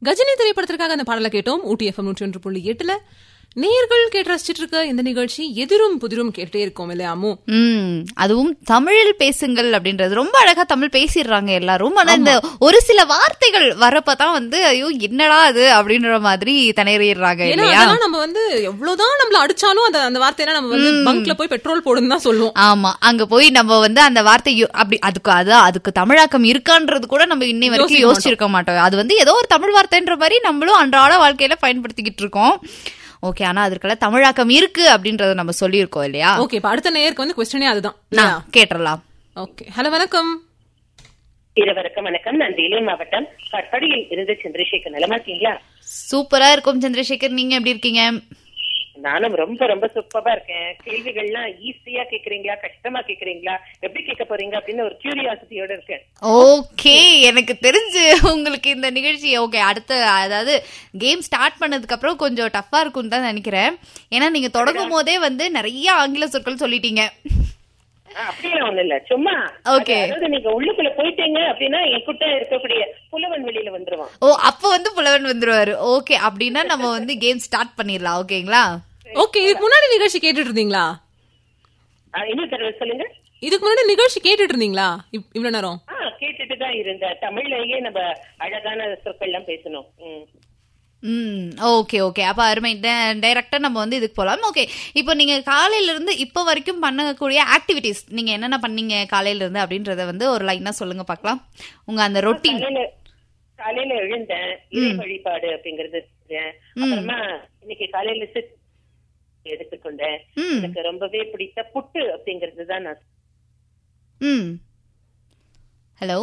கஜினி திரைப்படத்திற்காக அந்த பாடலை கேட்டோம் ஊட்டி எஃப்எம் நூற்றி ஒன்று புள்ளி எட்டுல நேயர்கள் கேட்டு ரசிச்சிட்டு இருக்க இந்த நிகழ்ச்சி எதிரும் புதிரும் கேட்டே இருக்கோம் இல்லையாமோ ம் அதுவும் தமிழில் பேசுங்கள் அப்படின்றது ரொம்ப அழகா தமிழ் பேசிடுறாங்க எல்லாரும் ஆனா இந்த ஒரு சில வார்த்தைகள் வரப்பதான் வந்து ஐயோ என்னடா அது அப்படின்ற மாதிரி திணறிடுறாங்க ஏன்னா இல்லையா அதெல்லாம் நம்ம வந்து எவ்வளவுதான் நம்மள அடிச்சாலும் அந்த அந்த வார்த்தையெல்லாம் நம்ம வந்து பங்க்ல போய் பெட்ரோல் போடுன்னு தான் சொல்லுவோம் ஆமா அங்க போய் நம்ம வந்து அந்த வார்த்தை யோ- அப்படி அதுக்கு அது அதுக்கு தமிழாக்கம் இருக்கான்றது கூட நம்ம இன்னை வரைக்கும் யோசிக்க யோசிச்சிருக்க மாட்டோம் அது வந்து ஏதோ ஒரு தமிழ் வார்த்தைன்ற மாதிரி நம்மளும் அன்றாட வாழ்க்கையில பயன்படுத்திக்கிட்டு இருக்கோம் ஓகே ஆனா அதுக்கெல்லாம் தமிழாக்கம் இருக்கு அப்படின்றத நம்ம சொல்லியிருக்கோம் இல்லையா ஓகே இப்ப அடுத்த நேயருக்கு வந்து கொஸ்டினே அதுதான் நான் கேட்டுறலாம் ஓகே ஹலோ வணக்கம் இருவருக்கும் வணக்கம் நான் வேலூர் மாவட்டம் கட்படியில் இருந்து சந்திரசேகர் நலமா இருக்கீங்களா சூப்பரா இருக்கும் சந்திரசேகர் நீங்க எப்படி இருக்கீங்க நானும் ரொம்ப ரொம்ப சூப்பரா இருக்கேன் கேள்விகள்லாம் ஈஸியா கேக்குறீங்களா கஷ்டமா கேக்குறீங்களா எப்படி கேட்க போறீங்க அப்படின்னு ஒரு கியூரியாசிட்டியோட இருக்கேன் ஓகே எனக்கு தெரிஞ்சு உங்களுக்கு இந்த நிகழ்ச்சி ஓகே அடுத்த அதாவது கேம் ஸ்டார்ட் பண்ணதுக்கு அப்புறம் கொஞ்சம் டஃப்பா இருக்கும்னு தான் நினைக்கிறேன் ஏன்னா நீங்க தொடங்கும் போதே வந்து நிறைய ஆங்கில சொற்கள் சொல்லிட்டீங்க ஆ, அப்படியெல்லாம் ஒண்ணு இல்ல சும்மா Okay. அது- அதாவது நீங்க உள்ளுக்குள்ள போயிட்டீங்க அப்படின்னா என்கிட்ட இருக்கக்கூடிய புலவன் வெளியில வந்துருவான் ஓ அப்ப வந்து புலவன் வந்துருவாரு ஓகே அப்படின்னா நம்ம வந்து கேம் ஸ்டார்ட் பண்ணிடலாம் ஓகேங்களா ஓகே இதுக்கு முன்னாடி நிகழ்ச்சி கேட்டுட்டு இருந்தீங்களா ஆ, இன்னும் தடவை சொல்லுங்க இதுக்கு முன்னாடி நிகழ்ச்சி கேட்டுட்டு இருந்தீங்களா இவ்- இவ்வளவு நேரம் ஆ கேட்டுட்டு தான் இருந்தேன் தமிழ்லயே நம்ம அழகான சொற்கள் எல்லாம் பேசணும் ம். ம் ஓகே ஓகே அப்ப அருமை டைரக்டா நம்ம வந்து இதுக்கு போலாம் ஓகே இப்போ நீங்க காலையில இருந்து இப்போ வரைக்கும் பண்ணக்கூடிய ஆக்டிவிட்டிஸ் நீங்க என்னென்ன பண்ணீங்க காலையில இருந்து அப்படின்றத வந்து ஒரு லைனா சொல்லுங்க பார்க்கலாம் உங்க அந்த ரொட்டீன் காலையில காலையில எழுந்தேன் இறை வழிபாடு அப்படிங்கறது செஞ்சேன். அப்புறமா இன்னைக்கு காலையில சித் எடுத்துக்கொண்டேன் ம். எனக்கு ரொம்பவே பிடித்த புட்டு அப்படிங்கறது தான் நான் ம் ஹலோ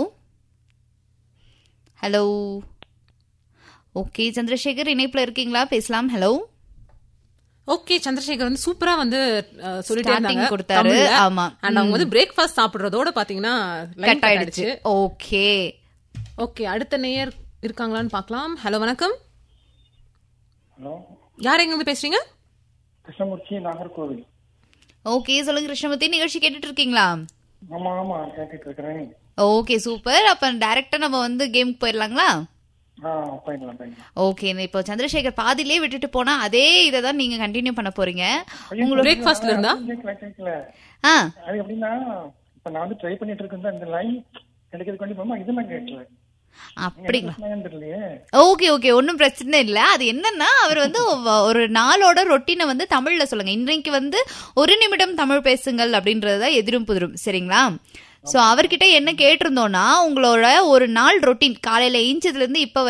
ஹலோ ஓகே சந்திரசேகர் இணைப்புல இருக்கீங்களா பேசலாம் ஹலோ ஓகே சந்திரசேகர் வந்து சூப்பரா வந்து அஹ், சொல்லிட்டே Starting இருந்தாங்க கொடுத்தாரு. தமிழ்ல. ஆமா. And அவங்க வந்து பிரேக்ஃபாஸ்ட் சாப்பிடுறதோட பாத்தீங்கன்னா line கட் cut ஆயிடுச்சு ஓகே ஓகே அடுத்த நேயர் இருக்காங்களான்னு பார்க்கலாம் ஹலோ வணக்கம் ஹலோ யார் எங்க இருந்து பேசுறீங்க கிருஷ்ணமூர்த்தி நாகர்கோவில் ஓகே சொல்லுங்க கிருஷ்ணமூர்த்தி நிகழ்ச்சி கேட்டுட்டு இருக்கீங்களா ஆமா ஆமா கேட்டுட்டு இருக்கிறேன் ஓகே சூப்பர் அப்ப டைரக்டா நம்ம வந்து கேமுக்கு போயிடலாங்களா ஆ போயிடலாம் போயிடலாம் ஓகே இப்போ சந்திரசேகர் பாதியிலே விட்டுட்டு போனா அதே இதை தான் நீங்க கண்டினியூ பண்ண போறீங்க ஐயோ, பிரேக்ஃபாஸ்ட்ல இருந்தா கேட்கல கேட்கல ஆ அது எப்படின்னா இப்ப நான் வந்து ட்ரை பண்ணிட்டு இருக்கேன் இந்த லைன் கிடைக்கிறது கொண்டு போமா இதெல்லாம் கேட்கல அப்படிங்களா என்னன்னு தெரியலையே ஓகே ஓகே ஒன்றும் பிரச்சனை இல்லை அது என்னன்னா அவர் வந்து ஒவ்வ- ஒரு நாளோட ரொட்டீனை வந்து தமிழ்ல சொல்லுங்க இன்றைக்கு வந்து ஒரு நிமிடம் தமிழ் பேசுங்கள் அப்படின்றது தான் எதிரும் புதிரும் சரிங்களா சோ அவர்கிட்ட என்ன கேட்டிருந்தோம்னா உங்களோட ஒரு நாள் ரொட்டீன் காலையில ஏஞ்சதுல இருந்து இப்ப